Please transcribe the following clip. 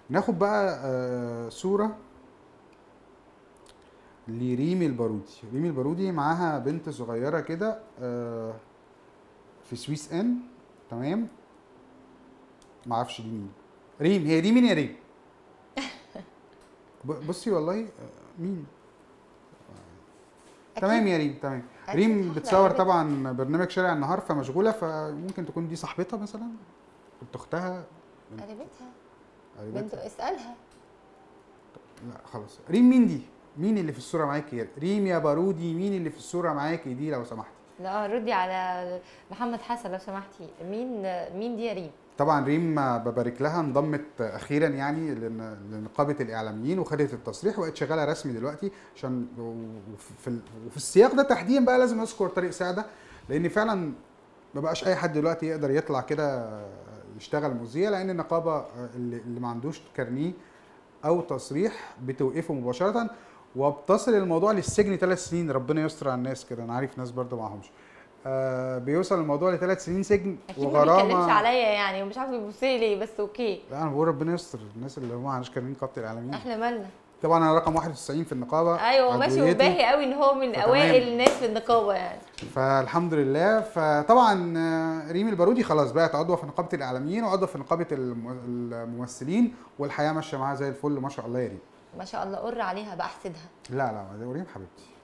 ناخد بقى آه صوره لريمي البارودي ريمي البارودي معاها بنت صغيره كده آه في سويس ان تمام معرفش دي مين ريم هي دي مين يا ريم ب- بصي والله آه، مين أكيد. تمام يا ريم تمام أكيد ريم إحنا بتصور قريبة. طبعا برنامج شارع النهار فمشغوله فممكن تكون دي صاحبتها مثلا كنت اختها قريبتها قريبتها. بنت اسالها لا خلاص ريم مين دي مين اللي في الصوره معاكي ريم يا بارودي مين اللي في الصوره معاكي دي لو سمحتي لا ردي على محمد حسن لو سمحتي مين مين دي يا ريم طبعا ريم ببارك لها انضمت اخيرا يعني لن- لنقابه الاعلاميين وخدت التصريح وبقت شغاله رسمي دلوقتي عشان وفي ال- وفي السياق ده تحديدا بقى لازم اذكر طريق سعده لان فعلا ما بقاش اي حد دلوقتي يقدر يطلع كده يشتغل مذيع لان النقابه اللي, اللي ما عندوش كارنيه او تصريح بتوقفه مباشره وبتصل الموضوع للسجن ثلاث سنين ربنا يستر على الناس كده انا عارف ناس برضه معهمش آه بيوصل الموضوع لثلاث سنين سجن اكيد ما بيتكلمش وغرامه عليا يعني ومش عارفه يبص لي ليه بس اوكي لا انا بقول ربنا يستر الناس اللي هم ما عندوش كارنيه نقابه الاعلاميين احنا مالنا طبعا انا رقم 91 في النقابه ايوه ماشي عضويتي. وباهي قوي ان هو من فتمام. اوائل الناس في النقابه يعني فالحمد لله فطبعا آه، ريم البارودي خلاص بقت عضوه في نقابه الاعلاميين وعضوه في نقابه الم- الممثلين والحياه ماشيه معاها زي الفل ما شاء الله يا ريم ما شاء الله قر عليها بحسدها لا لا ده ريم حبيبتي